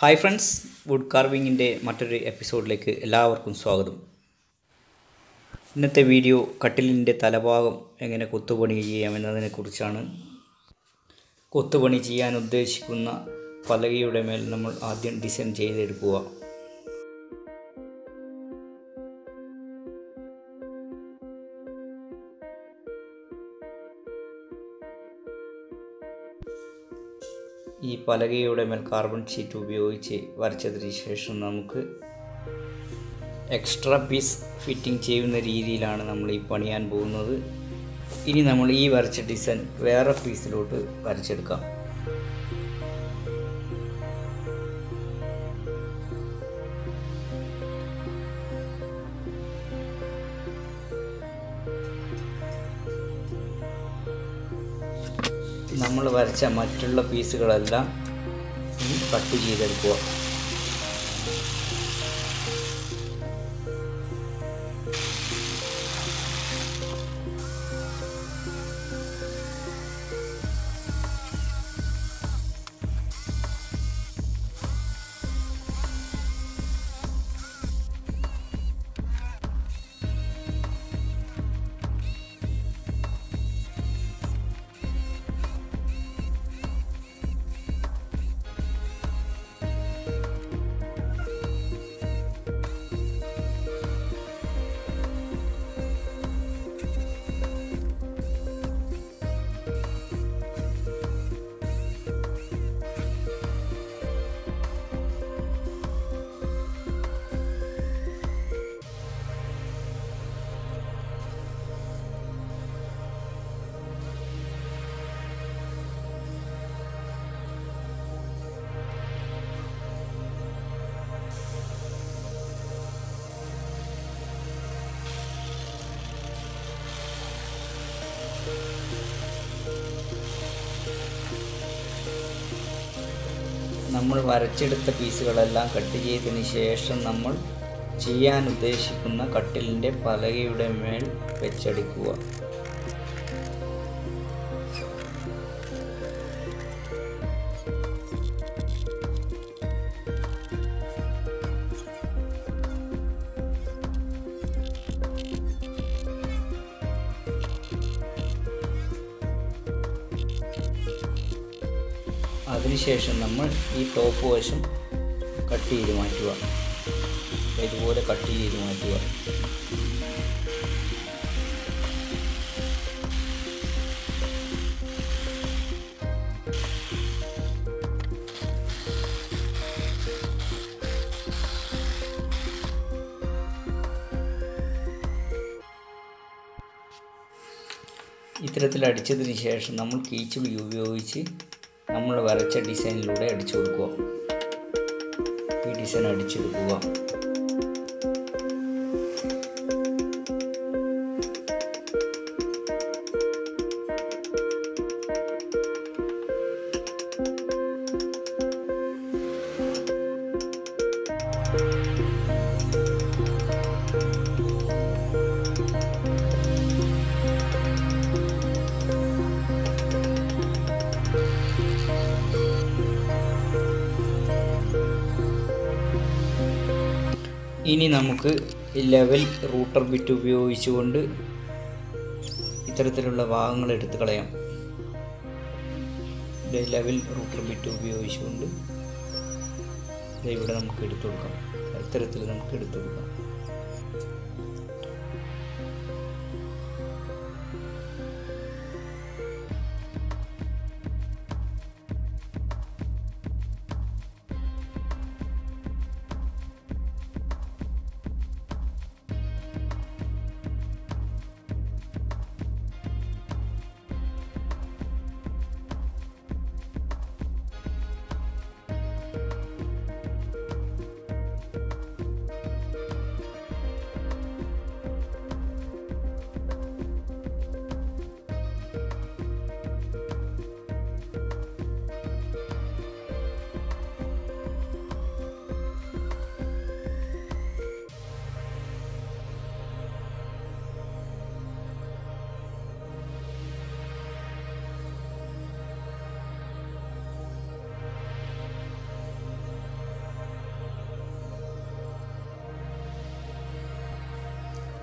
hi friends would കാർവിങ്ങിൻ്റെ മറ്റൊരു എപ്പിസോഡിലേക്ക് എല്ലാവർക്കും സ്വാഗതം ഇന്നത്തെ വീഡിയോ കട്ടിലിൻ്റെ തലഭാഗം എങ്ങനെ കൊത്തുപണി ചെയ്യാമെന്നതിനെക്കുറിച്ചാണ് കൊത്തുപണി ചെയ്യാൻ ഉദ്ദേശിക്കുന്ന പലകയുടെ മേൽ നമ്മൾ ആദ്യം ഡിസൈൻ ചെയ്തെടുക്കുക ഈ പലകയുടെ മേൽ കാർബൺ ഷീറ്റ് ഉപയോഗിച്ച് വരച്ചതിന് ശേഷം നമുക്ക് എക്സ്ട്രാ പീസ് ഫിറ്റിംഗ് ചെയ്യുന്ന രീതിയിലാണ് നമ്മൾ ഈ പണിയാൻ പോകുന്നത് ഇനി നമ്മൾ ഈ വരച്ച ഡിസൈൻ വേറെ പീസിലോട്ട് വരച്ചെടുക്കാം നമ്മൾ വരച്ച മറ്റുള്ള പീസുകളെല്ലാം കട്ട് ചെയ്തെടുക്കുക നമ്മൾ വരച്ചെടുത്ത പീസുകളെല്ലാം കട്ട് ചെയ്തതിന് ശേഷം നമ്മൾ ചെയ്യാൻ ഉദ്ദേശിക്കുന്ന കട്ടിലിൻ്റെ പലകയുടെ മേൽ വെച്ചടിക്കുക അതിനുശേഷം നമ്മൾ ഈ ടോപ്പ് വശം കട്ട് ചെയ്ത് മാറ്റുക ഇതുപോലെ കട്ട് ചെയ്ത് മാറ്റുക ഇത്തരത്തിൽ അടിച്ചതിന് ശേഷം നമ്മൾ കീച്ചുളി ഉപയോഗിച്ച് നമ്മൾ വരച്ച ഡിസൈനിലൂടെ അടിച്ചു കൊടുക്കുക ഈ ഡിസൈൻ അടിച്ചെടുക്കുക ഇനി നമുക്ക് ലെവൽ റൂട്ടർ ബിറ്റ് ഉപയോഗിച്ചുകൊണ്ട് ഇത്തരത്തിലുള്ള ഭാഗങ്ങൾ എടുത്ത് കളയാം ലെവൽ റൂട്ടർ ബിറ്റ് ഉപയോഗിച്ചുകൊണ്ട് ഇവിടെ നമുക്ക് എടുത്തു കൊടുക്കാം ഇത്തരത്തിൽ നമുക്ക് എടുത്തു കൊടുക്കാം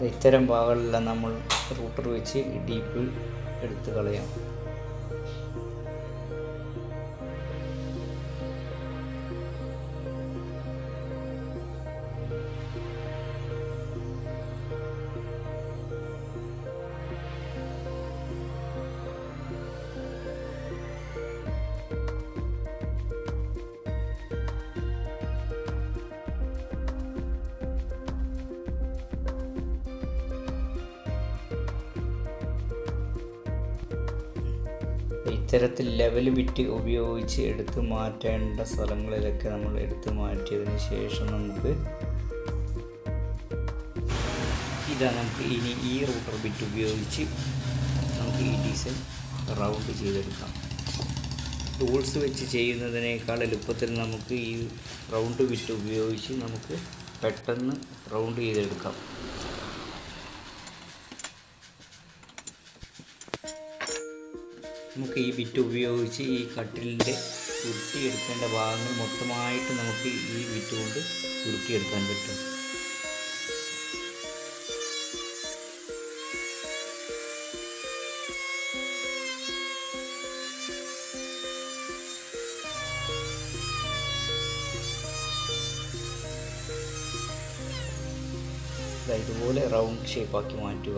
ഇത്തരം ഭാഗങ്ങളെല്ലാം നമ്മൾ റൂട്ടർ വെച്ച് ഡീപ്പ് എടുത്ത് കളയാം ഇത്തരത്തിൽ ലെവൽ ബിറ്റ് ഉപയോഗിച്ച് എടുത്തു മാറ്റേണ്ട സ്ഥലങ്ങളിലൊക്കെ നമ്മൾ എടുത്തു മാറ്റിയതിന് ശേഷം നമുക്ക് ഇതാ നമുക്ക് ഇനി ഈ റൂട്ടർ ബിറ്റ് ഉപയോഗിച്ച് നമുക്ക് ഈ ഡിസൈൻ റൗണ്ട് ചെയ്തെടുക്കാം ടൂൾസ് വെച്ച് ചെയ്യുന്നതിനേക്കാൾ എളുപ്പത്തിൽ നമുക്ക് ഈ റൗണ്ട് ബിറ്റ് ഉപയോഗിച്ച് നമുക്ക് പെട്ടെന്ന് റൗണ്ട് ചെയ്തെടുക്കാം നമുക്ക് ഈ ബിറ്റ് ഉപയോഗിച്ച് ഈ കട്ടിലിൻ്റെ ഉരുട്ടിയെടുക്കേണ്ട ഭാഗങ്ങൾ മൊത്തമായിട്ട് നമുക്ക് ഈ ബിറ്റ് കൊണ്ട് ഉരുട്ടിയെടുക്കാൻ പറ്റും ദാ ഇതുപോലെ റൗണ്ട് ഷേപ്പാക്കി മാറ്റുക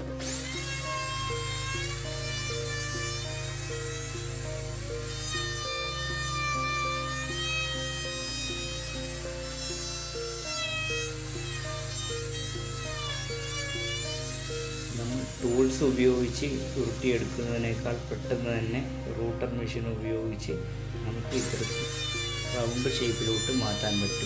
നമ്മൾ ടൂൾസ് ഉപയോഗിച്ച് ഉരുട്ടിയെടുക്കുന്നതിനേക്കാൾ പെട്ടെന്ന് തന്നെ റൂട്ടർ മെഷീൻ ഉപയോഗിച്ച് നമുക്ക് ഇത്തരത്തിൽ റൗണ്ട് ഷേപ്പിലോട്ട് മാറ്റാൻ പറ്റും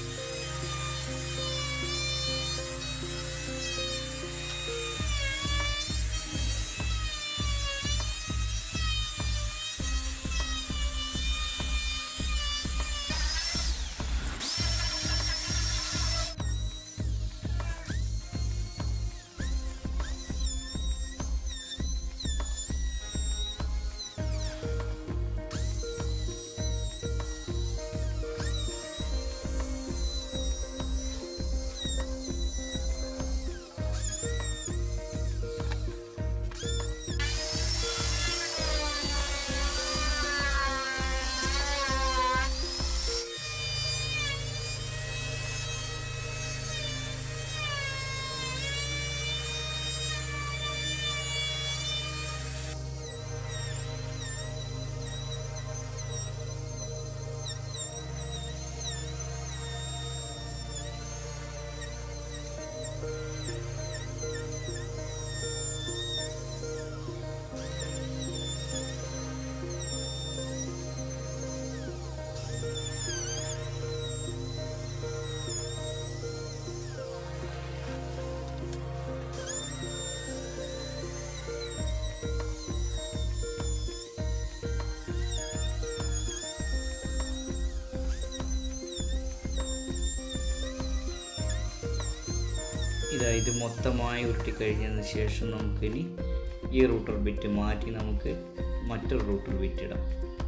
ഇതാ ഇത് മൊത്തമായി ഉരുട്ടിക്കഴിഞ്ഞതിന് ശേഷം നമുക്കിനി ഈ റൂട്ടർ ബിറ്റ് മാറ്റി നമുക്ക് മറ്റൊരു റൂട്ടർ ബിറ്റ് ഇടാം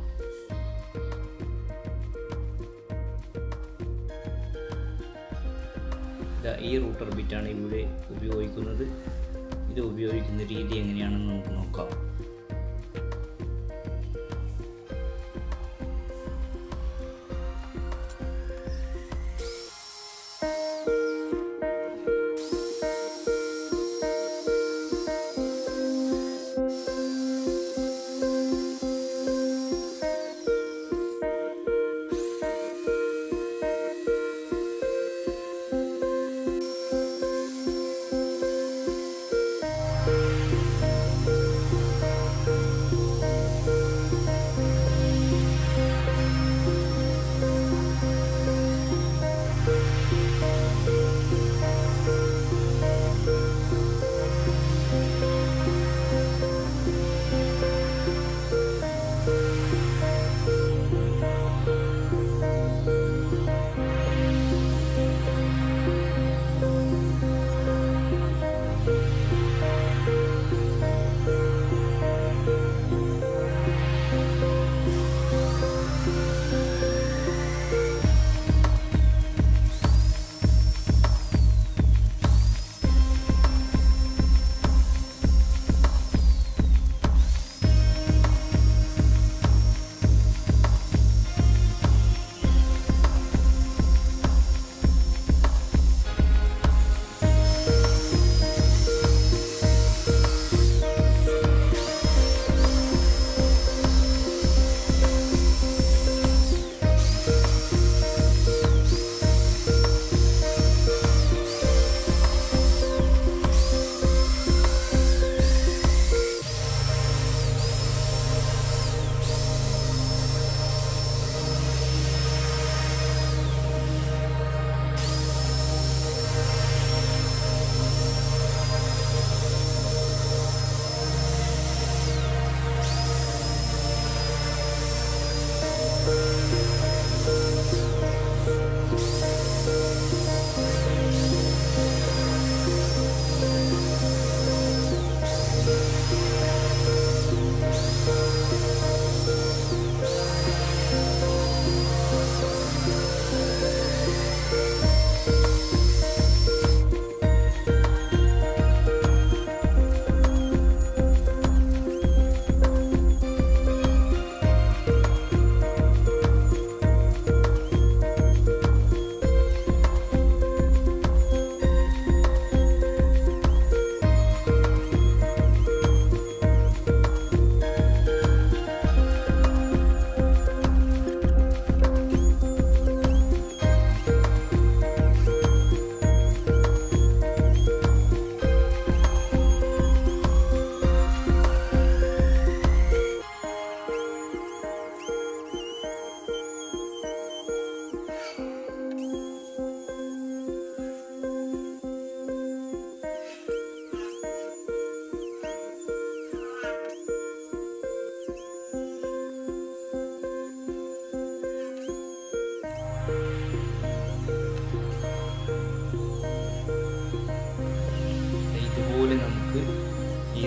ഇതാ ഈ റൂട്ടർ ബിറ്റാണ് ഇവിടെ ഉപയോഗിക്കുന്നത് ഇത് ഉപയോഗിക്കുന്ന രീതി എങ്ങനെയാണെന്ന് നമുക്ക് നോക്കാം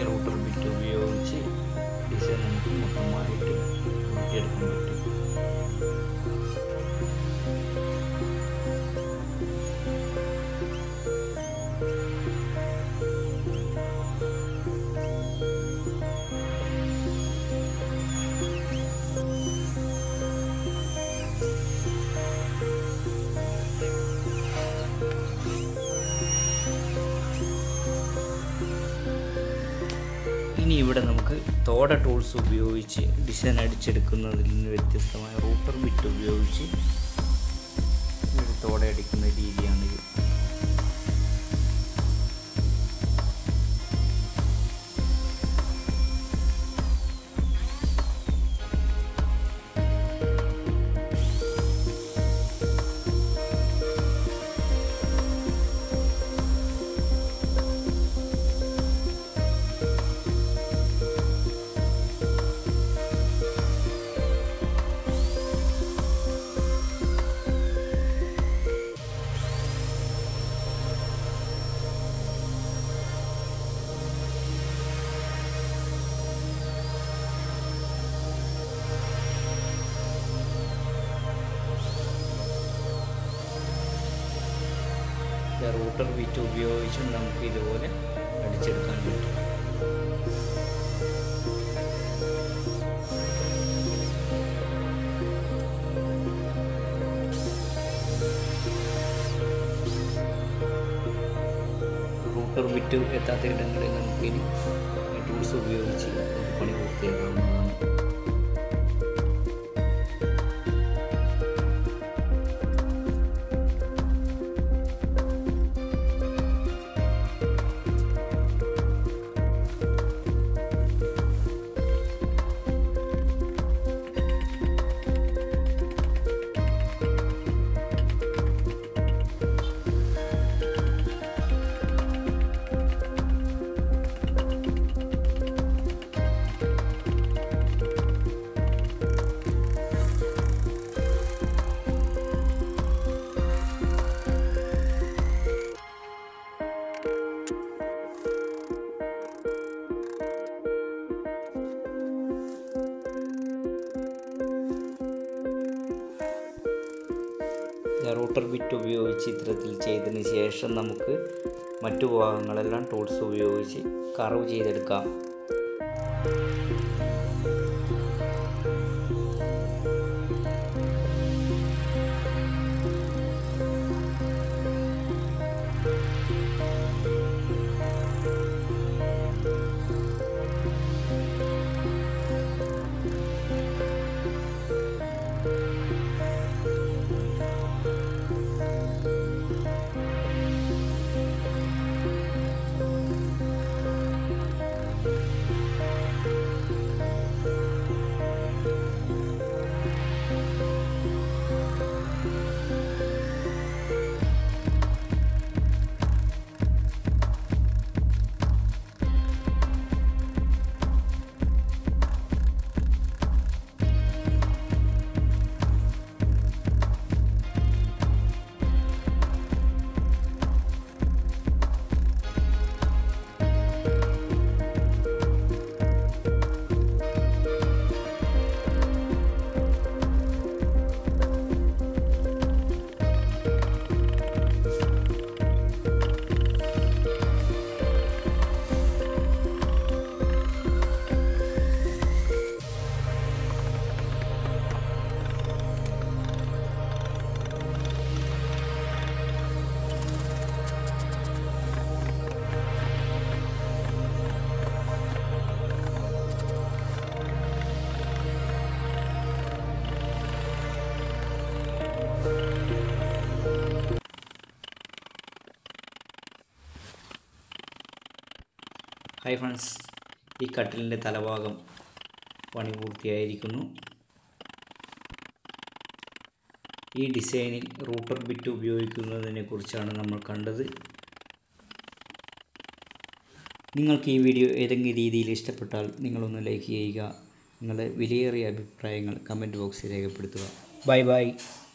ഈ റൂട്ടർ ബിറ്റ് ഉപയോഗിച്ച് ഡിസൈൻ നമുക്ക് മൊത്തമായിട്ട് കൂട്ടിയെടുക്കാൻ പറ്റും ഇനി ഇവിടെ നമുക്ക് തോട ടൂൾസ് ഉപയോഗിച്ച് ഡിസൈൻ അടിച്ചെടുക്കുന്നതിൽ നിന്ന് വ്യത്യസ്തമായ റൂട്ടർ ബിറ്റ് ഉപയോഗിച്ച് ഒരു തോട അടിക്കുന്ന രീതിയാണിത് റൂട്ടർ ബിറ്റ് ഉപയോഗിച്ചും നമുക്ക് ഇതുപോലെ അടിച്ചെടുക്കാൻ പറ്റും റൂട്ടർ ബിറ്റ് എത്താത്ത ഇടങ്ങളിൽ നമുക്ക് ഇനി ടൂൾസ് ഉപയോഗിച്ച് നമുക്ക് പണി പൂർത്തിയാക്കാവുന്നതാണ് റൂട്ടർ ബിറ്റ് ഉപയോഗിച്ച് ഇത്തരത്തിൽ ചെയ്തതിന് ശേഷം നമുക്ക് മറ്റു ഭാഗങ്ങളെല്ലാം ടൂൾസ് ഉപയോഗിച്ച് കറവ് ചെയ്തെടുക്കാം ഹായ് ഫ്രണ്ട്സ് ഈ കട്ടിലിൻ്റെ തലഭാഗം പണി പൂർത്തിയായിരിക്കുന്നു ഈ ഡിസൈനിൽ റൂട്ടർ ബിറ്റ് ഉപയോഗിക്കുന്നതിനെ കുറിച്ചാണ് നമ്മൾ കണ്ടത് നിങ്ങൾക്ക് ഈ വീഡിയോ ഏതെങ്കിലും രീതിയിൽ ഇഷ്ടപ്പെട്ടാൽ നിങ്ങളൊന്ന് ലൈക്ക് ചെയ്യുക നിങ്ങളുടെ വിലയേറിയ അഭിപ്രായങ്ങൾ കമൻറ്റ് ബോക്സിൽ രേഖപ്പെടുത്തുക ബൈ ബൈ